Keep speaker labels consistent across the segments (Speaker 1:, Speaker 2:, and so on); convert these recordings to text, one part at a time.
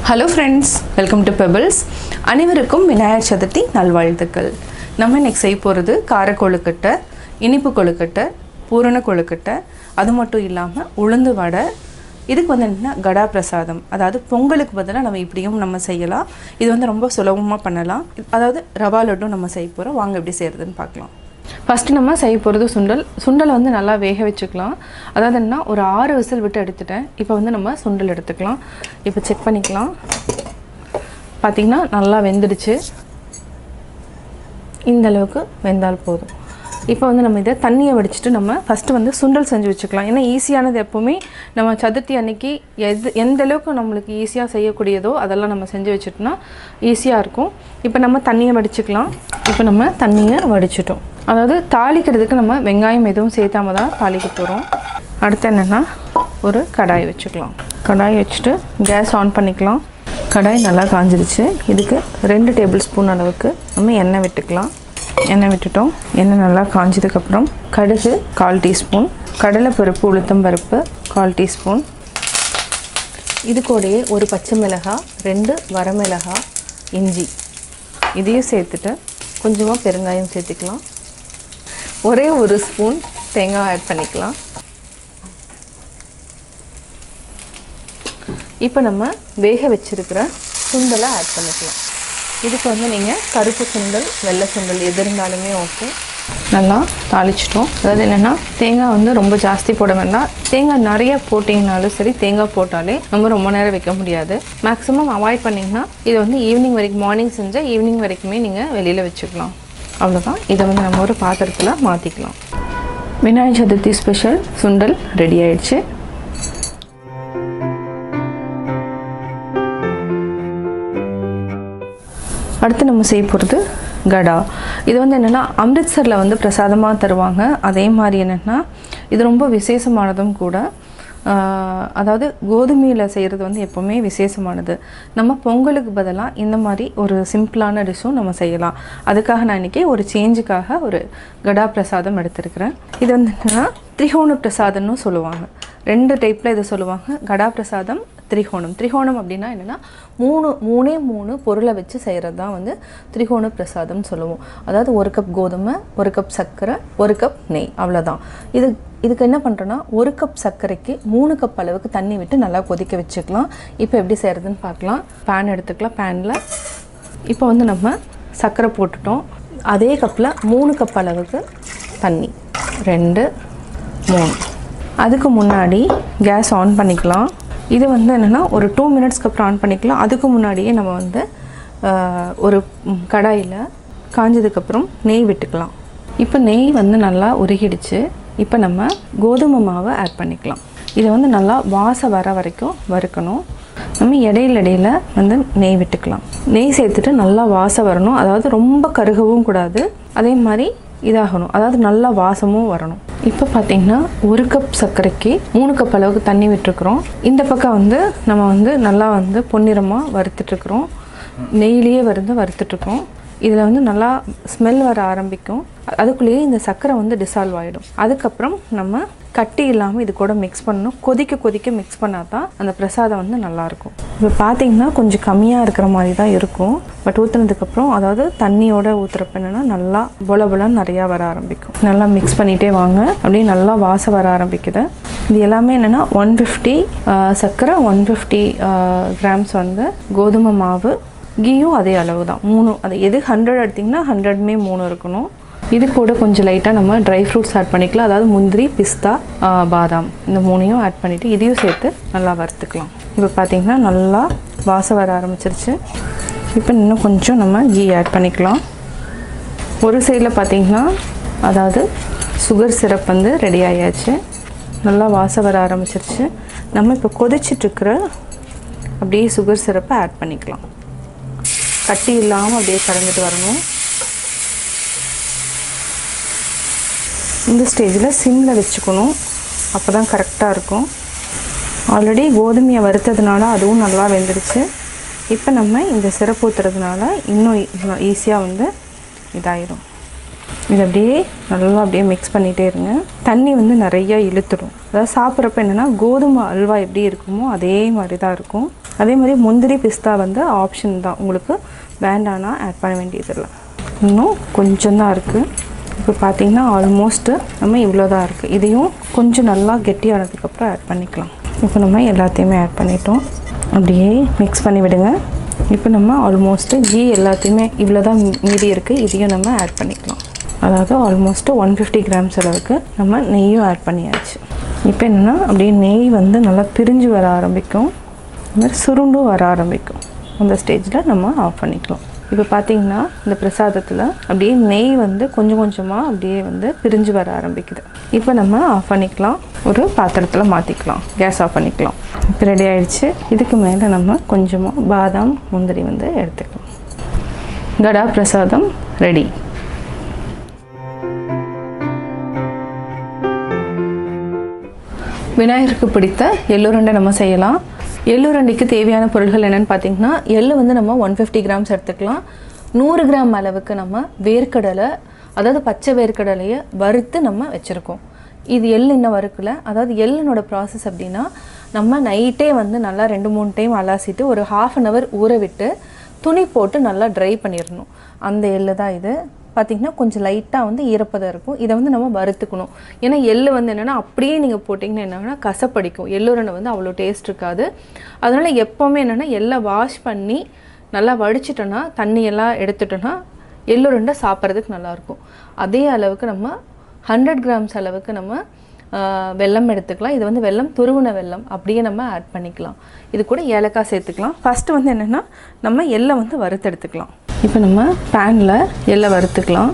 Speaker 1: hello friends welcome to pebbles அனைவருக்கும் விநாயகர் சதுர்த்தி நல்வாழ்த்துக்கள் நம்ம இன்னைக்கு செய்ய போகிறது கார கொழுக்கட்டை இனிப்பு கொழுக்கட்டை பூரண கொழுக்கட்டை அது மட்டும் இல்லாமல் உளுந்து வடை இதுக்கு வந்து என்னென்னா கடா பிரசாதம் அதாவது பொங்கலுக்கு பதிலாக நம்ம இப்படியும் நம்ம செய்யலாம் இது வந்து ரொம்ப சுலபமாக பண்ணலாம் அதாவது ரவா லட்டும் நம்ம செய்ய போகிறோம் வாங்க எப்படி செய்கிறதுன்னு பார்க்கலாம் ஃபஸ்ட்டு நம்ம செய்ய போகிறது சுண்டல் சுண்டலை வந்து நல்லா வேக வச்சுக்கலாம் அதாவது என்ன ஒரு ஆறு விசில் விட்டு எடுத்துட்டேன் இப்போ வந்து நம்ம சுண்டல் எடுத்துக்கலாம் இப்போ செக் பண்ணிக்கலாம் பார்த்திங்கன்னா நல்லா வெந்துடுச்சு இந்த அளவுக்கு வெந்தால் போதும் இப்போ வந்து நம்ம இதை தண்ணியை வடிச்சிட்டு நம்ம ஃபஸ்ட்டு வந்து சுண்டல் செஞ்சு வச்சுக்கலாம் ஏன்னா ஈஸியானது எப்போவுமே நம்ம சதுர்த்தி அன்னைக்கு எது எந்த அளவுக்கு நம்மளுக்கு ஈஸியாக செய்யக்கூடியதோ அதெல்லாம் நம்ம செஞ்சு வச்சுட்டோம்னா ஈஸியாக இருக்கும் இப்போ நம்ம தண்ணியை வடிச்சுக்கலாம் இப்போ நம்ம தண்ணியை வடிச்சிட்டோம் அதாவது தாளிக்கிறதுக்கு நம்ம வெங்காயம் எதுவும் சேர்த்தாம தான் தாளிக்க போகிறோம் அடுத்து என்னென்னா ஒரு கடாய் வச்சுக்கலாம் கடாய் வச்சுட்டு கேஸ் ஆன் பண்ணிக்கலாம் கடாய் நல்லா காஞ்சிருச்சு இதுக்கு ரெண்டு டேபிள் ஸ்பூன் அளவுக்கு நம்ம எண்ணெய் விட்டுக்கலாம் எண்ணெய் விட்டுட்டோம் எண்ணெய் நல்லா காஞ்சதுக்கப்புறம் கடுகு கால் டீஸ்பூன் கடலைப்பருப்பு உளுத்தம் பருப்பு கால் டீஸ்பூன் இது கூடயே ஒரு பச்சை மிளகாய் ரெண்டு வரமிளகாய் இஞ்சி இதையும் சேர்த்துட்டு கொஞ்சமாக பெருங்காயம் சேர்த்துக்கலாம் ஒரே ஒரு ஸ்பூன் தேங்காய் ஆட் பண்ணிக்கலாம் இப்போ நம்ம வேக வச்சிருக்கிற சுண்டலை ஆட் பண்ணிக்கலாம் இதுக்கு வந்து நீங்கள் கருப்பு சுண்டல் வெள்ளை சுண்டல் எது இருந்தாலுமே ஓகே நல்லா தாளிச்சிட்டோம் அதாவது என்னென்னா தேங்காய் வந்து ரொம்ப ஜாஸ்தி போட வேண்டாம் தேங்காய் நிறைய போட்டிங்கனாலும் சரி தேங்காய் போட்டாலே நம்ம ரொம்ப நேரம் வைக்க முடியாது மேக்ஸிமம் அவாய்ட் பண்ணிங்கன்னா இது வந்து ஈவினிங் வரைக்கும் மார்னிங் செஞ்சால் ஈவினிங் வரைக்குமே நீங்கள் வெளியில் வச்சுக்கலாம் அவ்வளோதான் இதை வந்து நம்ம ஒரு பாத்திரத்தில் மாற்றிக்கலாம் விநாயகர் சதுர்த்தி ஸ்பெஷல் சுண்டல் ரெடி ஆயிடுச்சு அடுத்து நம்ம செய்ய போகிறது கடா இது வந்து என்னென்னா அம்ரித்சரில் வந்து பிரசாதமாக தருவாங்க அதே மாதிரி என்னென்னா இது ரொம்ப விசேஷமானதும் கூட ஆஹ், அதாவது கோதுமையில் செய்கிறது வந்து எப்போவுமே விசேஷமானது நம்ம பொங்கலுக்கு பதிலாக இந்த மாதிரி ஒரு சிம்பிளான டிஷ்ஷும் நம்ம செய்யலாம் அதுக்காக நான் இன்றைக்கி ஒரு சேஞ்சுக்காக ஒரு கடா பிரசாதம் எடுத்திருக்கிறேன் இது வந்து என்னென்னா திரிகோண பிரசாதம்னு சொல்லுவாங்க ரெண்டு டைப்பில் இதை சொல்லுவாங்க கடா பிரசாதம் திரிகோணம் திரிகோணம் அப்படின்னா என்னென்னா மூணு மூணே மூணு பொருளை வச்சு செய்கிறது தான் வந்து திரிகோண பிரசாதம்னு சொல்லுவோம் அதாவது ஒரு கப் கோதுமை ஒரு கப் சர்க்கரை ஒரு கப் நெய் அவ்வளோதான் இது இதுக்கு என்ன பண்ணுறோன்னா ஒரு கப் சர்க்கரைக்கு மூணு கப் அளவுக்கு தண்ணி விட்டு நல்லா கொதிக்க வச்சுக்கலாம் இப்போ எப்படி செய்கிறதுன்னு பார்க்கலாம் பேன் எடுத்துக்கலாம் பேனில் இப்போ வந்து நம்ம சர்க்கரை போட்டுட்டோம் அதே கப்பில் மூணு கப் அளவுக்கு தண்ணி ரெண்டு மூணு அதுக்கு முன்னாடி கேஸ் ஆன் பண்ணிக்கலாம் இது வந்து என்னென்னா ஒரு டூ மினிட்ஸ்க்கு அப்புறம் ஆன் பண்ணிக்கலாம் அதுக்கு முன்னாடியே நம்ம வந்து ஆஹ், ஒரு ம், கடாயில் காஞ்சதுக்கப்புறம் நெய் விட்டுக்கலாம் இப்போ நெய் வந்து நல்லா உருகிடுச்சு இப்போ நம்ம கோதுமை மாவை ஆட் பண்ணிக்கலாம் இதை வந்து நல்லா வாசம் வர வரைக்கும் வறுக்கணும் நம்ம இடையில இடையில வந்து நெய் விட்டுக்கலாம் நெய் சேர்த்துட்டு நல்லா வாசம் வரணும் அதாவது ரொம்ப கருகவும் கூடாது அதே மாதிரி இதாகணும் அதாவது நல்லா வாசமும் வரணும் இப்போ பார்த்தீங்கன்னா ஒரு கப் சர்க்கரைக்கு மூணு கப் அளவுக்கு தண்ணி விட்டுருக்குறோம் இந்த பக்கம் வந்து நம்ம வந்து நல்லா வந்து பொன்னிறமாக வறுத்துட்ருக்குறோம் நெய்லேயே வந்து வறுத்துட்ருக்கோம் இதில் வந்து நல்லா ஸ்மெல் வர ஆரம்பிக்கும் அதுக்குள்ளேயே இந்த சர்க்கரை வந்து டிசால்வ் ஆகிடும் அதுக்கப்புறம் நம்ம கட்டி இல்லாமல் இது கூட மிக்ஸ் பண்ணணும் கொதிக்க கொதிக்க மிக்ஸ் பண்ணால் தான் அந்த பிரசாதம் வந்து நல்லாயிருக்கும் இப்போ பார்த்தீங்கன்னா கொஞ்சம் கம்மியாக இருக்கிற மாதிரி தான் இருக்கும் பட் ஊற்றுனதுக்கப்புறம் அதாவது தண்ணியோட ஊற்றுறப்ப என்னென்னா நல்லா பொல பொலன்னு நிறையா வர ஆரம்பிக்கும் நல்லா மிக்ஸ் பண்ணிகிட்டே வாங்க அப்படியே நல்லா வாசம் வர ஆரம்பிக்குது இது எல்லாமே என்னென்னா ஒன் ஃபிஃப்டி சர்க்கரை ஒன் ஃபிஃப்டி கிராம்ஸ் வந்து கோதுமை மாவு கீயும் அதே அளவு தான் மூணு அது எது ஹண்ட்ரட் எடுத்திங்கன்னா ஹண்ட்ரட்மே மூணு இருக்கணும் இது கூட கொஞ்சம் லைட்டாக நம்ம ட்ரை ஃப்ரூட்ஸ் ஆட் பண்ணிக்கலாம் அதாவது முந்திரி பிஸ்தா ஆஹ், பாதாம் இந்த மூணையும் ஆட் பண்ணிவிட்டு இதையும் சேர்த்து நல்லா வறுத்துக்கலாம் இப்போ பார்த்தீங்கன்னா நல்லா வாசம் வர ஆரம்பிச்சிருச்சு இப்போ இன்னும் கொஞ்சம் நம்ம கீ ஆட் பண்ணிக்கலாம் ஒரு சைடில் பார்த்தீங்கன்னா அதாவது சுகர் சிரப் வந்து ரெடி ஆயாச்சு நல்லா வாசம் வர ஆரம்பிச்சிருச்சு நம்ம இப்போ கொதிச்சிட்ருக்கிற அப்படியே சுகர் சிரப்பை ஆட் பண்ணிக்கலாம் கட்டி இல்லாமல் அப்படியே கலந்துட்டு வரணும் இந்த ஸ்டேஜில் சிம்மில் வச்சுக்கணும் அப்போ தான் கரெக்டாக இருக்கும் ஆல்ரெடி கோதுமையை வறுத்ததுனால அதுவும் நல்லா வெந்துடுச்சு இப்போ நம்ம இந்த சிறப்பு ஊற்றுறதுனால இன்னும் ஈஸியாக வந்து இதாயிரும் இது அப்படியே நல்லா அப்படியே மிக்ஸ் பண்ணிகிட்டே இருங்க தண்ணி வந்து நிறைய இழுத்துடும் அதாவது சாப்பிட்றப்ப என்னென்னா கோதுமை அல்வா எப்படி இருக்குமோ அதே மாதிரி தான் இருக்கும் அதே மாதிரி முந்திரி பிஸ்தா வந்து ஆப்ஷன் தான் உங்களுக்கு வேண்டானா ஆட் பண்ண வேண்டியதில்லை இன்னும் கொஞ்சம் தான் இருக்குது இப்போ பார்த்தீங்கன்னா ஆல்மோஸ்ட்டு நம்ம இவ்வளோ தான் இருக்குது இதையும் கொஞ்சம் நல்லா கெட்டியானதுக்கப்புறம் ஆட் பண்ணிக்கலாம் இப்போ நம்ம எல்லாத்தையுமே ஆட் பண்ணிட்டோம் அப்படியே மிக்ஸ் பண்ணி விடுங்க இப்போ நம்ம ஆல்மோஸ்ட்டு கீ எல்லாத்தையுமே இவ்வளோ தான் மீதி இருக்குது இதையும் நம்ம ஆட் பண்ணிக்கலாம் அதாவது ஆல்மோஸ்ட்டு ஒன் ஃபிஃப்டி கிராம்ஸ் அளவுக்கு நம்ம நெய்யும் ஆட் பண்ணியாச்சு இப்போ என்னென்னா அப்படியே நெய் வந்து நல்லா பிரிஞ்சு வர ஆரம்பிக்கும் இந்த மாதிரி சுருண்டும் வர ஆரம்பிக்கும் அந்த ஸ்டேஜில் நம்ம ஆஃப் பண்ணிக்கலாம் இப்போ பார்த்தீங்கன்னா இந்த பிரசாதத்தில் அப்படியே நெய் வந்து கொஞ்சம் கொஞ்சமாக அப்படியே வந்து பிரிஞ்சு வர ஆரம்பிக்குது இப்போ நம்ம ஆஃப் பண்ணிக்கலாம் ஒரு பாத்திரத்தில் மாற்றிக்கலாம் கேஸ் ஆஃப் பண்ணிக்கலாம் இப்போ ரெடி ஆயிடுச்சு இதுக்கு மேலே நம்ம கொஞ்சமாக பாதாம் முந்திரி வந்து எடுத்துக்கலாம் கடா பிரசாதம் ரெடி விநாயகருக்கு பிடித்த எள்ளுருண்டை நம்ம செய்யலாம் எள்ளுருண்டைக்கு தேவையான பொருட்கள் என்னென்னு பார்த்தீங்கன்னா எள்ளு வந்து நம்ம ஒன் ஃபிஃப்டி கிராம்ஸ் எடுத்துக்கலாம் நூறு கிராம் அளவுக்கு நம்ம வேர்க்கடலை அதாவது பச்சை வேர்க்கடலையை வறுத்து நம்ம வச்சுருக்கோம் இது எள் இன்னும் வறுக்கல அதாவது எள்ளினோட ப்ராசஸ் அப்படின்னா நம்ம நைட்டே வந்து நல்லா ரெண்டு மூணு டைம் அலாசிட்டு ஒரு ஹாஃப் அன் ஹவர் ஊற விட்டு துணி போட்டு நல்லா ட்ரை பண்ணிடணும் அந்த எள்ளு தான் இது பார்த்திங்கன்னா கொஞ்சம் லைட்டாக வந்து ஈரப்பதம் இருக்கும் இதை வந்து நம்ம வறுத்துக்கணும் ஏன்னா எள்ளு வந்து என்னென்னா அப்படியே நீங்கள் போட்டிங்கன்னா என்னன்னா கசப்படிக்கும் எள்ளுருண்டை வந்து அவ்வளோ டேஸ்ட் இருக்காது அதனால் எப்போவுமே என்னென்னா எள்ளை வாஷ் பண்ணி நல்லா வடிச்சிட்டோன்னா தண்ணியெல்லாம் எடுத்துட்டோன்னா எள்ளுருண்டை சாப்பிட்றதுக்கு நல்லாயிருக்கும் அதே அளவுக்கு நம்ம ஹண்ட்ரட் கிராம்ஸ் அளவுக்கு நம்ம ஆஹ், வெல்லம் எடுத்துக்கலாம் இது வந்து வெல்லம் துருவின வெல்லம் அப்படியே நம்ம ஆட் பண்ணிக்கலாம் இது கூட ஏலக்காய் சேர்த்துக்கலாம் ஃபஸ்ட்டு வந்து என்னென்னா நம்ம எள்ளை வந்து வறுத்து எடுத்துக்கலாம் இப்போ நம்ம பேனில் எள்ளை வறுத்துக்கலாம்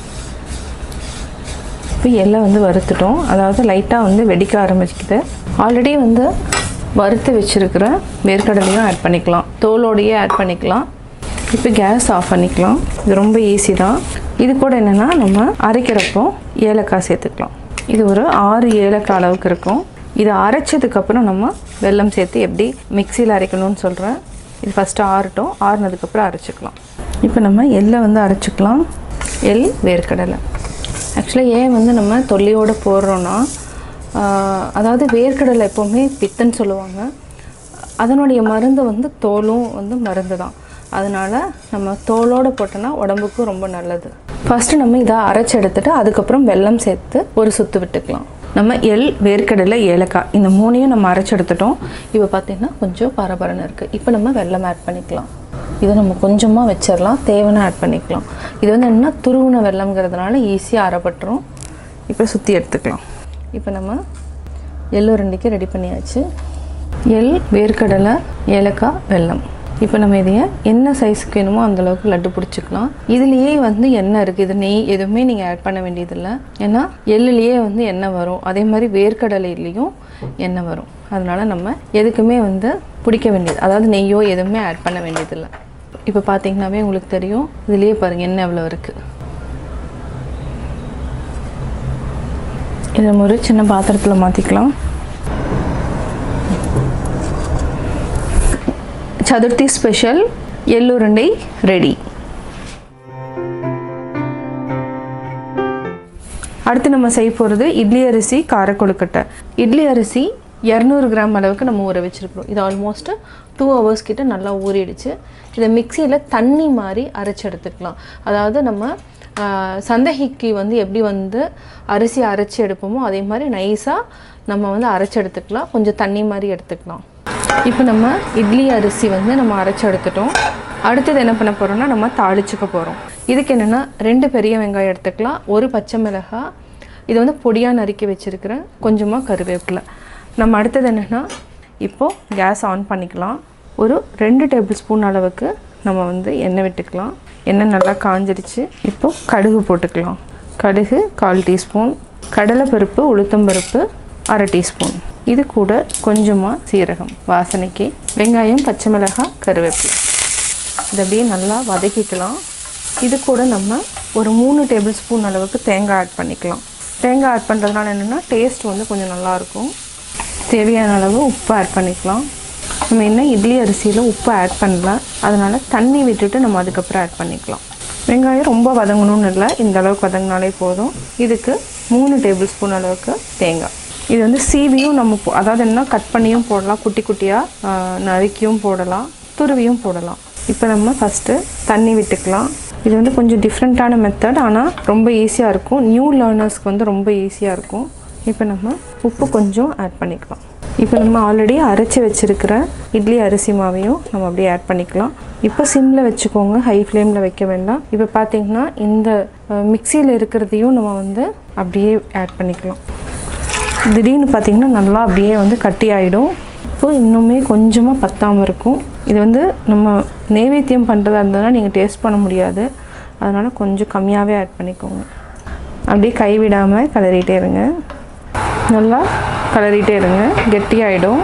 Speaker 1: இப்போ எள்ளை வந்து வறுத்துட்டோம் அதாவது லைட்டாக வந்து வெடிக்க ஆரம்பிக்குது ஆல்ரெடி வந்து வறுத்து வச்சுருக்கிற வேர்க்கடலையும் ஆட் பண்ணிக்கலாம் தோலோடையே ஆட் பண்ணிக்கலாம் இப்போ கேஸ் ஆஃப் பண்ணிக்கலாம் இது ரொம்ப ஈஸி தான் இது கூட என்னென்னா நம்ம அரைக்கிறப்போ ஏலக்காய் சேர்த்துக்கலாம் இது ஒரு ஆறு ஏலக்காய் அளவுக்கு இருக்கும் இது அரைச்சதுக்கப்புறம் நம்ம வெல்லம் சேர்த்து எப்படி மிக்சியில் அரைக்கணும்னு சொல்கிறேன் இது ஃபஸ்ட்டு ஆறட்டும் ஆறுனதுக்கப்புறம் அரைச்சிக்கலாம் இப்போ நம்ம எள்ளை வந்து அரைச்சிக்கலாம் எள் வேர்க்கடலை ஆக்சுவலாக ஏன் வந்து நம்ம தொல்லையோடு போடுறோன்னா ஆஹ், அதாவது வேர்க்கடலை எப்போவுமே பித்தன்னு சொல்லுவாங்க அதனுடைய மருந்து வந்து தோலும் வந்து மருந்து தான் அதனால் நம்ம தோலோடு போட்டோன்னா உடம்புக்கும் ரொம்ப நல்லது ஃபஸ்ட்டு நம்ம இதை அரைச்சி எடுத்துட்டு அதுக்கப்புறம் வெல்லம் சேர்த்து ஒரு சுத்து விட்டுக்கலாம் நம்ம எள் வேர்க்கடலை ஏலக்காய் இந்த மூணையும் நம்ம அரைச்சி எடுத்துட்டோம் இப்போ பார்த்தீங்கன்னா கொஞ்சம் பரபரன்னு இருக்குது இப்போ நம்ம வெல்லம் ஆட் பண்ணிக்கலாம் இதை நம்ம கொஞ்சமாக வச்சிடலாம் தேவைன்னா ஆட் பண்ணிக்கலாம் இது வந்து என்னென்னா துருவுன வெள்ளம்ங்கிறதுனால ஈஸியாக அரைப்பட்டுரும் இப்போ சுற்றி எடுத்துக்கலாம் இப்போ நம்ம எள்ளுருண்டைக்கு ரெடி பண்ணியாச்சு எள் வேர்க்கடலை ஏலக்காய் வெல்லம் இப்போ நம்ம இதைய என்ன சைஸுக்கு வேணுமோ அந்த அளவுக்கு லட்டு பிடிச்சிக்கலாம் இதுலேயே வந்து எண்ணெய் இருக்குது இது நெய் எதுவுமே நீங்கள் ஆட் பண்ண வேண்டியதில்லை ஏன்னா எள்ளுலேயே வந்து எண்ணெய் வரும் அதே மாதிரி வேர்க்கடலையிலையும் எண்ணெய் வரும் அதனால நம்ம எதுக்குமே வந்து பிடிக்க வேண்டியது அதாவது நெய்யோ எதுவுமே ஆட் பண்ண வேண்டியதில்லை இப்போ பார்த்தீங்கன்னாவே உங்களுக்கு தெரியும் இதுலேயே பாருங்கள் எண்ணெய் எவ்வளோ இருக்குது இதை நம்ம ஒரு சின்ன பாத்திரத்தில் மாற்றிக்கலாம் சதுர்த்தி ஸ்பெஷல் எள்ளுருண்டை ரெடி அடுத்து நம்ம செய்ய போகிறது இட்லி அரிசி கார கொழுக்கட்டை இட்லி அரிசி இரநூறு கிராம் அளவுக்கு நம்ம ஊற வச்சுருக்கிறோம் இது ஆல்மோஸ்ட் டூ ஹவர்ஸ் கிட்ட நல்லா ஊறிடுச்சு இதை மிக்சியில் தண்ணி மாதிரி அரைச்சி எடுத்துக்கலாம் அதாவது நம்ம ஆஹ், சந்தகிக்கு வந்து எப்படி வந்து அரிசி அரைச்சி எடுப்போமோ அதே மாதிரி நைஸாக நம்ம வந்து அரைச்சி எடுத்துக்கலாம் கொஞ்சம் தண்ணி மாதிரி எடுத்துக்கலாம் இப்போ நம்ம இட்லி அரிசி வந்து நம்ம அரைச்சி எடுத்துட்டோம் அடுத்தது என்ன பண்ண போகிறோம்னா நம்ம தாளிச்சுக்க போகிறோம் இதுக்கு என்னென்னா ரெண்டு பெரிய வெங்காயம் எடுத்துக்கலாம் ஒரு பச்சை மிளகாய் இது வந்து பொடியாக நறுக்கி வச்சுருக்கிறேன் கொஞ்சமாக கருவேப்பிலை நம்ம அடுத்தது என்னென்னா இப்போது கேஸ் ஆன் பண்ணிக்கலாம் ஒரு ரெண்டு டேபிள் ஸ்பூன் அளவுக்கு நம்ம வந்து எண்ணெய் விட்டுக்கலாம் எண்ணெய் நல்லா காஞ்சிடுச்சு இப்போது கடுகு போட்டுக்கலாம் கடுகு கால் டீஸ்பூன் கடலைப்பருப்பு உளுத்தம்பருப்பு அரை டீஸ்பூன் இது கூட கொஞ்சமாக சீரகம் வாசனைக்கு வெங்காயம் பச்சை மிளகாய் கருவேப்பிலை இதை அப்படியே நல்லா வதக்கிக்கலாம் இது கூட நம்ம ஒரு மூணு டேபிள் ஸ்பூன் அளவுக்கு தேங்காய் ஆட் பண்ணிக்கலாம் தேங்காய் ஆட் பண்ணுறதுனால என்னென்னா டேஸ்ட் வந்து கொஞ்சம் நல்லாயிருக்கும் தேவையான அளவு உப்பு ஆட் பண்ணிக்கலாம் நம்ம என்ன இட்லி அரிசியில் உப்பு ஆட் பண்ணல அதனால் தண்ணி விட்டுட்டு நம்ம அதுக்கப்புறம் ஆட் பண்ணிக்கலாம் வெங்காயம் ரொம்ப வதங்கணும்னு இல்லை இந்த அளவுக்கு வதங்கினாலே போதும் இதுக்கு மூணு டேபிள் ஸ்பூன் அளவுக்கு தேங்காய் இது வந்து சீவியும் நம்ம போ- அதாவது என்ன கட் பண்ணியும் போடலாம் குட்டி குட்டியாக நறுக்கியும் போடலாம் துருவியும் போடலாம் இப்போ நம்ம ஃபஸ்ட்டு தண்ணி விட்டுக்கலாம் இது வந்து கொஞ்சம் டிஃப்ரெண்ட்டான மெத்தட் ஆனால் ரொம்ப ஈஸியாக இருக்கும் நியூ லேர்னர்ஸ்க்கு வந்து ரொம்ப ஈஸியாக இருக்கும் இப்போ நம்ம உப்பு கொஞ்சம் ஆட் பண்ணிக்கலாம் இப்போ நம்ம ஆல்ரெடி அரைச்சி வச்சிருக்கிற இட்லி அரிசி மாவையும் நம்ம அப்படியே ஆட் பண்ணிக்கலாம் இப்போ சிம்மில் வச்சுக்கோங்க ஹை ஃப்ளேமில் வைக்க வேண்டாம் இப்போ பார்த்தீங்கன்னா இந்த மிக்சியில் இருக்கிறதையும் நம்ம வந்து அப்படியே ஆட் பண்ணிக்கலாம் திடீர்னு பார்த்தீங்கன்னா நல்லா அப்படியே வந்து கட்டி ஆகிடும் இப்போ இன்னுமே கொஞ்சமாக பத்தாமல் இருக்கும் இது வந்து நம்ம நைவேத்தியம் பண்ணுறதா இருந்ததுன்னா நீங்கள் டேஸ்ட் பண்ண முடியாது அதனால் கொஞ்சம் கம்மியாகவே ஆட் பண்ணிக்கோங்க அப்படியே கைவிடாமல் கிளறிட்டே இருங்க நல்லா கிளறிட்டே இருங்க கெட்டியாயிடும்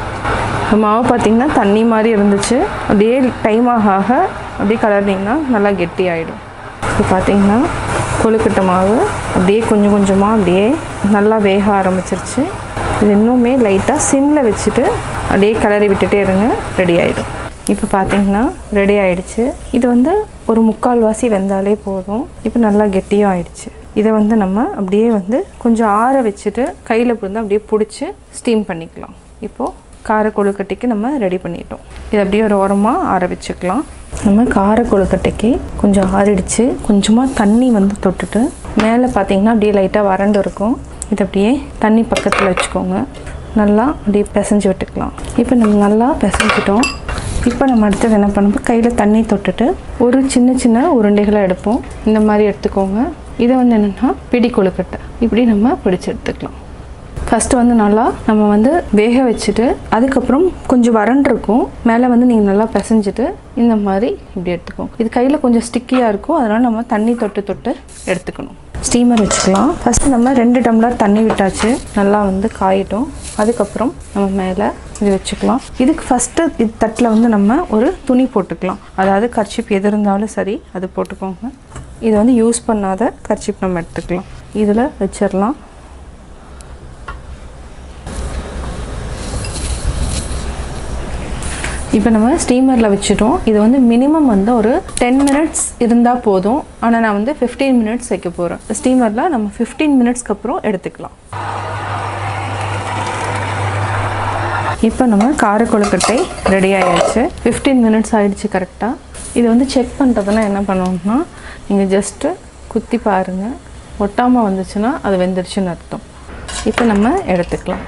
Speaker 1: இந்த மாவு பார்த்திங்கன்னா தண்ணி மாதிரி இருந்துச்சு அப்படியே டைம் ஆக ஆக அப்படியே கலர்னிங்கன்னா நல்லா கெட்டி ஆகிடும் இப்போ பார்த்தீங்கன்னா கொழுக்கட்டை மாவு அப்படியே கொஞ்சம் கொஞ்சமாக அப்படியே நல்லா வேக ஆரம்பிச்சிருச்சு இது இன்னுமே லைட்டாக சிம்மில் வச்சுட்டு அப்படியே கிளறி விட்டுட்டே இருங்க ரெடி ஆகிடும் இப்போ பார்த்தீங்கன்னா ரெடி ஆயிடுச்சு இது வந்து ஒரு முக்கால் வாசி வெந்தாலே போதும் இப்போ நல்லா கெட்டியும் ஆயிடுச்சு இதை வந்து நம்ம அப்படியே வந்து கொஞ்சம் ஆற வச்சுட்டு கையில் பிடிந்து அப்படியே பிடிச்சி ஸ்டீம் பண்ணிக்கலாம் இப்போது கார கொழுக்கட்டைக்கு நம்ம ரெடி பண்ணிட்டோம் இது அப்படியே ஒரு ஓரமாக ஆற வச்சுக்கலாம் நம்ம கார கொழுக்கட்டைக்கு கொஞ்சம் ஆறிடுச்சு கொஞ்சமாக தண்ணி வந்து தொட்டுட்டு மேலே பார்த்தீங்கன்னா அப்படியே லைட்டாக வறண்டு இருக்கும் இது அப்படியே தண்ணி பக்கத்தில் வச்சுக்கோங்க நல்லா அப்படியே பிசைஞ்சு விட்டுக்கலாம் இப்போ நம்ம நல்லா பிசைஞ்சிட்டோம் இப்போ நம்ம அடுத்தது என்ன பண்ணுவோம் கையில் தண்ணி தொட்டுட்டு ஒரு சின்ன சின்ன உருண்டைகளை எடுப்போம் இந்த மாதிரி எடுத்துக்கோங்க இதை வந்து என்னென்னா பிடி கொழுக்கட்டை இப்படி நம்ம பிடிச்சு எடுத்துக்கலாம் ஃபஸ்ட்டு வந்து நல்லா நம்ம வந்து வேக வச்சுட்டு அதுக்கப்புறம் கொஞ்சம் வறண்டிருக்கும் மேலே வந்து நீங்கள் நல்லா பிசைஞ்சிட்டு இந்த மாதிரி இப்படி எடுத்துக்கோங்க இது கையில் கொஞ்சம் ஸ்டிக்கியாக இருக்கும் அதனால் நம்ம தண்ணி தொட்டு தொட்டு எடுத்துக்கணும் ஸ்டீமர் வச்சுக்கலாம் ஃபஸ்ட்டு நம்ம ரெண்டு டம்ளர் தண்ணி விட்டாச்சு நல்லா வந்து காயட்டும் அதுக்கப்புறம் நம்ம மேலே இது வச்சுக்கலாம் இதுக்கு ஃபஸ்ட்டு இது தட்டில் வந்து நம்ம ஒரு துணி போட்டுக்கலாம் அதாவது கர்ச்சிப் எது இருந்தாலும் சரி அது போட்டுக்கோங்க இது வந்து யூஸ் பண்ணாத கர்ச்சிப் நம்ம எடுத்துக்கலாம் இதில் வச்சிடலாம் இப்போ நம்ம ஸ்டீமரில் வச்சுட்டோம் இது வந்து மினிமம் வந்து ஒரு டென் மினிட்ஸ் இருந்தால் போதும் ஆனால் நான் வந்து ஃபிஃப்டீன் மினிட்ஸ் வைக்க போகிறேன் ஸ்டீமரில் நம்ம ஃபிஃப்டீன் மினிட்ஸ்க்கு அப்புறம் எடுத்துக்கலாம் இப்போ நம்ம கார கொழுக்கட்டை ரெடி ஆயாச்சு ஃபிஃப்டீன் மினிட்ஸ் ஆயிடுச்சு கரெக்டாக இது வந்து செக் பண்ணுறதுனா என்ன பண்ணணும்னா நீங்கள் ஜஸ்ட்டு குத்தி பாருங்கள் ஒட்டாமல் வந்துச்சுன்னா அது வெந்துருச்சுன்னு அர்த்தம் இப்போ நம்ம எடுத்துக்கலாம்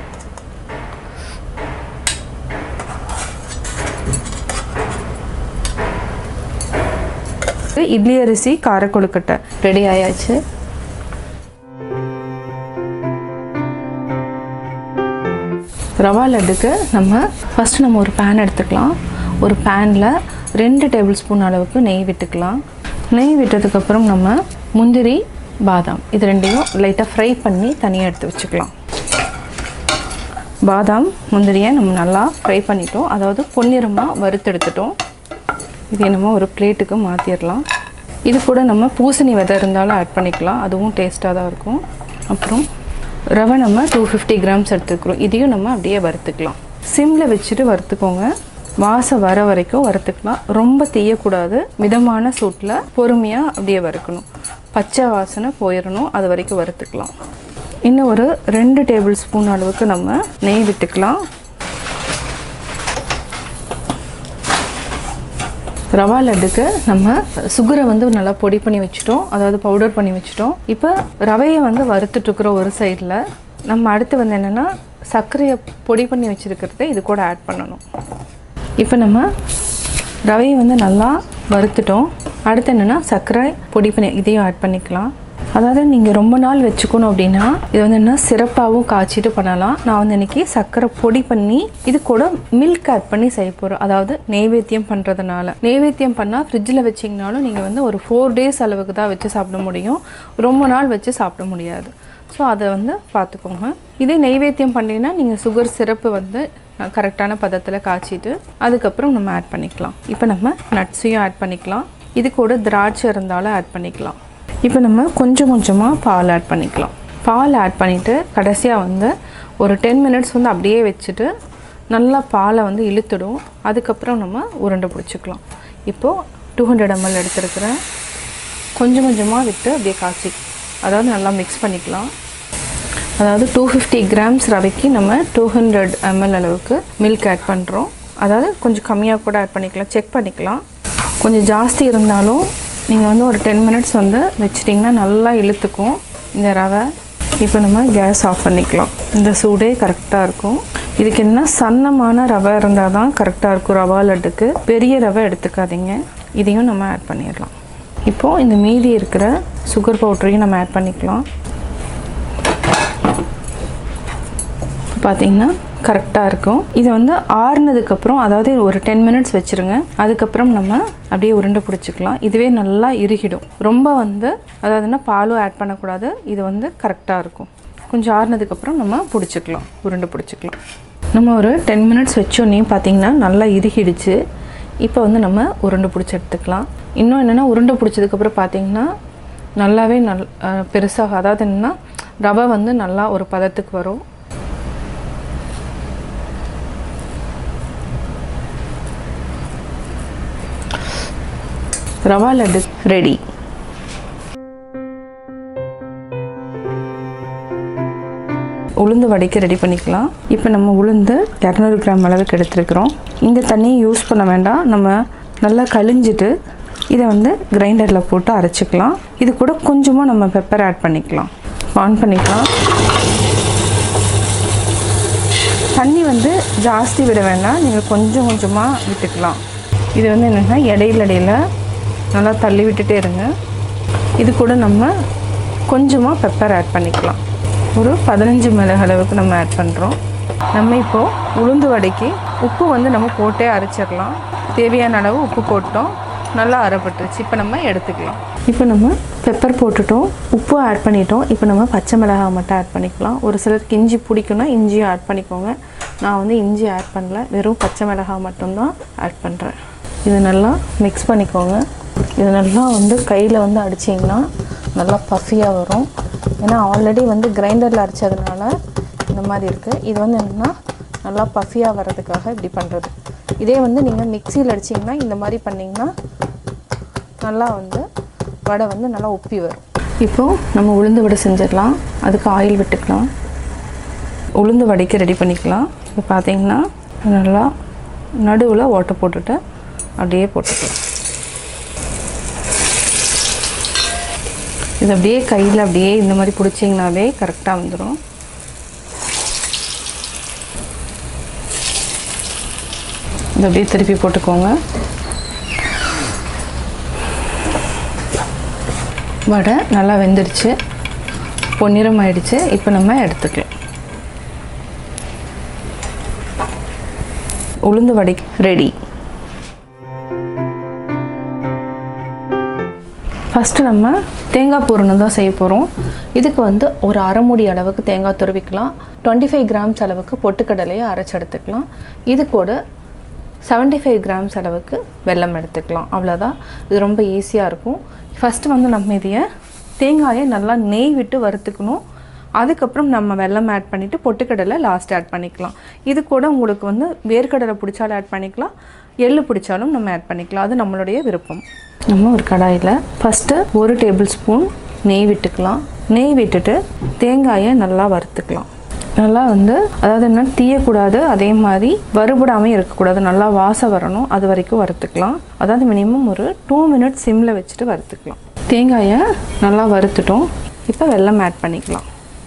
Speaker 1: இட்லி அரிசி கார கொழுக்கட்டை ரெடி ஆயாச்சு ரவா லட்டுக்கு நம்ம ஃபஸ்ட்டு நம்ம ஒரு பேன் எடுத்துக்கலாம் ஒரு பேனில் ரெண்டு டேபிள் ஸ்பூன் அளவுக்கு நெய் விட்டுக்கலாம் நெய் விட்டதுக்கப்புறம் நம்ம முந்திரி பாதாம் இது ரெண்டையும் லைட்டாக ஃப்ரை பண்ணி தனியாக எடுத்து வச்சுக்கலாம் பாதாம் முந்திரியை நம்ம நல்லா ஃப்ரை பண்ணிட்டோம் அதாவது பொன்னிறமாக வறுத்தெடுத்துட்டோம் இது என்னமோ ஒரு பிளேட்டுக்கு மாற்றிடலாம் இது கூட நம்ம பூசணி விதை இருந்தாலும் ஆட் பண்ணிக்கலாம் அதுவும் டேஸ்ட்டாக தான் இருக்கும் அப்புறம் ரவை நம்ம டூ ஃபிஃப்டி கிராம்ஸ் எடுத்துக்கிறோம் இதையும் நம்ம அப்படியே வறுத்துக்கலாம் சிம்மில் வச்சுட்டு வறுத்துக்கோங்க வாசம் வர வரைக்கும் வறுத்துக்கலாம் ரொம்ப தீயக்கூடாது மிதமான சூட்டில் பொறுமையாக அப்படியே வறுக்கணும் பச்சை வாசனை போயிடணும் அது வரைக்கும் வறுத்துக்கலாம் இன்னும் ஒரு ரெண்டு டேபிள் ஸ்பூன் அளவுக்கு நம்ம நெய் விட்டுக்கலாம் ரவா லட்டுக்கு நம்ம சுகரை வந்து நல்லா பொடி பண்ணி வச்சுட்டோம் அதாவது பவுடர் பண்ணி வச்சுட்டோம் இப்போ ரவையை வந்து வறுத்துட்ருக்குற ஒரு சைடில் நம்ம அடுத்து வந்து என்னென்னா சர்க்கரையை பொடி பண்ணி வச்சுருக்கிறத இது கூட ஆட் பண்ணணும் இப்போ நம்ம ரவையை வந்து நல்லா வறுத்துட்டோம் அடுத்து என்னென்னா சர்க்கரை பொடி பண்ணி இதையும் ஆட் பண்ணிக்கலாம் அதாவது நீங்கள் ரொம்ப நாள் வச்சுக்கணும் அப்படின்னா இது வந்து என்ன சிறப்பாகவும் காய்ச்சிட்டு பண்ணலாம் நான் வந்து இன்னைக்கு சர்க்கரை பொடி பண்ணி இது கூட மில்க் ஆட் பண்ணி செய்ய போகிறோம் அதாவது நெய்வேத்தியம் பண்ணுறதுனால நெய்வேத்தியம் பண்ணால் ஃப்ரிட்ஜில் வச்சிங்கனாலும் நீங்கள் வந்து ஒரு ஃபோர் டேஸ் அளவுக்கு தான் வச்சு சாப்பிட முடியும் ரொம்ப நாள் வச்சு சாப்பிட முடியாது ஸோ அதை வந்து பார்த்துக்கோங்க இதே நெய்வேத்தியம் பண்ணிங்கன்னா நீங்கள் சுகர் சிறப்பு வந்து கரெக்டான பதத்தில் காய்ச்சிட்டு அதுக்கப்புறம் நம்ம ஆட் பண்ணிக்கலாம் இப்போ நம்ம நட்ஸையும் ஆட் பண்ணிக்கலாம் இது கூட திராட்சை இருந்தாலும் ஆட் பண்ணிக்கலாம் இப்போ நம்ம கொஞ்சம் கொஞ்சமாக பால் ஆட் பண்ணிக்கலாம் பால் ஆட் பண்ணிவிட்டு கடைசியாக வந்து ஒரு டென் மினிட்ஸ் வந்து அப்படியே வச்சுட்டு நல்லா பாலை வந்து இழுத்துடும் அதுக்கப்புறம் நம்ம உருண்டை பிடிச்சிக்கலாம் இப்போது டூ ஹண்ட்ரட் எம்எல் எடுத்துருக்கிறேன் கொஞ்சம் கொஞ்சமாக விட்டு அப்படியே காய்ச்சி அதாவது நல்லா மிக்ஸ் பண்ணிக்கலாம் அதாவது டூ ஃபிஃப்டி கிராம்ஸ் ரவைக்கு நம்ம டூ ஹண்ட்ரட் எம்எல் அளவுக்கு மில்க் ஆட் பண்ணுறோம் அதாவது கொஞ்சம் கம்மியாக கூட ஆட் பண்ணிக்கலாம் செக் பண்ணிக்கலாம் கொஞ்சம் ஜாஸ்தி இருந்தாலும் நீங்கள் வந்து ஒரு டென் மினிட்ஸ் வந்து வச்சிட்டிங்கன்னா நல்லா இழுத்துக்கும் இந்த ரவை இப்போ நம்ம கேஸ் ஆஃப் பண்ணிக்கலாம் இந்த சூடே கரெக்டாக இருக்கும் இதுக்கு என்ன சன்னமான ரவை இருந்தால் தான் கரெக்டாக இருக்கும் ரவா லட்டுக்கு பெரிய ரவை எடுத்துக்காதீங்க இதையும் நம்ம ஆட் பண்ணிடலாம் இப்போது இந்த மீதி இருக்கிற சுகர் பவுடரையும் நம்ம ஆட் பண்ணிக்கலாம் பார்த்தீங்கன்னா கரெக்டாக இருக்கும் இது வந்து ஆறுனதுக்கப்புறம் அதாவது ஒரு டென் மினிட்ஸ் வச்சுருங்க அதுக்கப்புறம் நம்ம அப்படியே உருண்டை பிடிச்சிக்கலாம் இதுவே நல்லா இறுகிடும் ரொம்ப வந்து அதாவதுன்னா பாலும் ஆட் பண்ணக்கூடாது இது வந்து கரெக்டாக இருக்கும் கொஞ்சம் ஆறுனதுக்கப்புறம் நம்ம பிடிச்சிக்கலாம் உருண்டை பிடிச்சிக்கலாம் நம்ம ஒரு டென் மினிட்ஸ் வச்சோன்னே பார்த்தீங்கன்னா நல்லா இறுகிடுச்சு இப்போ வந்து நம்ம உருண்டை பிடிச்சி எடுத்துக்கலாம் இன்னும் என்னென்னா உருண்டை பிடிச்சதுக்கப்புறம் பார்த்தீங்கன்னா நல்லாவே நல் அஹ் பெருசாக அதாவது என்னென்னா ரவை வந்து நல்லா ஒரு பதத்துக்கு வரும் ரவா லட்டு ரெடி உளுந்து வடைக்கு ரெடி பண்ணிக்கலாம் இப்போ நம்ம உளுந்து இரநூறு கிராம் அளவுக்கு எடுத்துருக்குறோம் இந்த தண்ணியை யூஸ் பண்ண வேண்டாம் நம்ம நல்லா கழிஞ்சிட்டு இதை வந்து கிரைண்டரில் போட்டு அரைச்சிக்கலாம் இது கூட கொஞ்சமாக நம்ம பெப்பர் ஆட் பண்ணிக்கலாம் ஆன் பண்ணிக்கலாம் தண்ணி வந்து ஜாஸ்தி விட வேண்டாம் நீங்கள் கொஞ்சம் கொஞ்சமாக விட்டுக்கலாம் இது வந்து என்னென்னா இடையில இடையில நல்லா தள்ளி விட்டுட்டே இருங்க இது கூட நம்ம கொஞ்சமாக பெப்பர் ஆட் பண்ணிக்கலாம் ஒரு பதினஞ்சு மிளகு அளவுக்கு நம்ம ஆட் பண்ணுறோம் நம்ம இப்போது உளுந்து வடைக்கு உப்பு வந்து நம்ம போட்டே அரைச்சிடலாம் தேவையான அளவு உப்பு போட்டோம் நல்லா அரைப்பட்டுருச்சு இப்போ நம்ம எடுத்துக்கலாம் இப்போ நம்ம பெப்பர் போட்டுட்டோம் உப்பு ஆட் பண்ணிட்டோம் இப்போ நம்ம பச்சை மிளகாய் மட்டும் ஆட் பண்ணிக்கலாம் ஒரு சிலருக்கு இஞ்சி பிடிக்குன்னா இஞ்சியும் ஆட் பண்ணிக்கோங்க நான் வந்து இஞ்சி ஆட் பண்ணல வெறும் பச்சை மிளகாய் மட்டும்தான் ஆட் பண்ணுறேன் இது நல்லா மிக்ஸ் பண்ணிக்கோங்க இது நல்லா வந்து கையில் வந்து அடிச்சிங்கன்னா நல்லா பஃபியாக வரும் ஏன்னா ஆல்ரெடி வந்து கிரைண்டரில் அரைச்சதுனால இந்த மாதிரி இருக்குது இது வந்து என்னென்னா நல்லா பஃபியாக வர்றதுக்காக இப்படி பண்ணுறது இதே வந்து நீங்கள் மிக்சியில் அடிச்சிங்கன்னா இந்த மாதிரி பண்ணிங்கன்னா நல்லா வந்து வடை வந்து நல்லா உப்பி வரும் இப்போது நம்ம உளுந்து வடை செஞ்சிடலாம் அதுக்கு ஆயில் விட்டுக்கலாம் உளுந்து வடைக்கு ரெடி பண்ணிக்கலாம் இப்போ பார்த்தீங்கன்னா நல்லா நடுவில் ஓட்டை போட்டுட்டு அப்படியே போட்டுக்கலாம் இது அப்படியே கையில் அப்படியே இந்த மாதிரி பிடிச்சிங்கனாவே கரெக்டாக வந்துடும் இது அப்படியே திருப்பி போட்டுக்கோங்க வடை நல்லா வெந்துடுச்சு பொன்னிறம் ஆயிடுச்சு இப்போ நம்ம எடுத்துக்கலாம் உளுந்து வடை ரெடி ஃபஸ்ட்டு நம்ம தேங்காய் பூரணம் தான் செய்ய போகிறோம் இதுக்கு வந்து ஒரு அரை மூடி அளவுக்கு தேங்காய் துருவிக்கலாம் டுவெண்ட்டி ஃபைவ் கிராம்ஸ் அளவுக்கு பொட்டுக்கடலையை அரைச்சி எடுத்துக்கலாம் இது கூட செவன்ட்டி ஃபைவ் கிராம்ஸ் அளவுக்கு வெல்லம் எடுத்துக்கலாம் அவ்வளோதான் இது ரொம்ப ஈஸியாக இருக்கும் ஃபஸ்ட்டு வந்து நம்ம இதைய தேங்காயை நல்லா நெய் விட்டு வறுத்துக்கணும் அதுக்கப்புறம் நம்ம வெல்லம் ஆட் பண்ணிவிட்டு பொட்டுக்கடலை லாஸ்ட் ஆட் பண்ணிக்கலாம் இது கூட உங்களுக்கு வந்து வேர்க்கடலை பிடிச்சாலும் ஆட் பண்ணிக்கலாம் எள்ளு பிடிச்சாலும் நம்ம ஆட் பண்ணிக்கலாம் அது நம்மளுடைய விருப்பம் நம்ம ஒரு கடாயில் ஃபஸ்ட்டு ஒரு டேபிள் ஸ்பூன் நெய் விட்டுக்கலாம் நெய் விட்டுட்டு தேங்காயை நல்லா வறுத்துக்கலாம் நல்லா வந்து அதாவது என்ன தீயக்கூடாது அதே மாதிரி வறுபடாமல் இருக்கக்கூடாது நல்லா வாசம் வரணும் அது வரைக்கும் வறுத்துக்கலாம் அதாவது மினிமம் ஒரு டூ மினிட்ஸ் சிம்மில் வச்சுட்டு வறுத்துக்கலாம் தேங்காயை நல்லா வறுத்துட்டோம் இப்போ வெல்லம் ஆட் பண்ணிக்கலாம்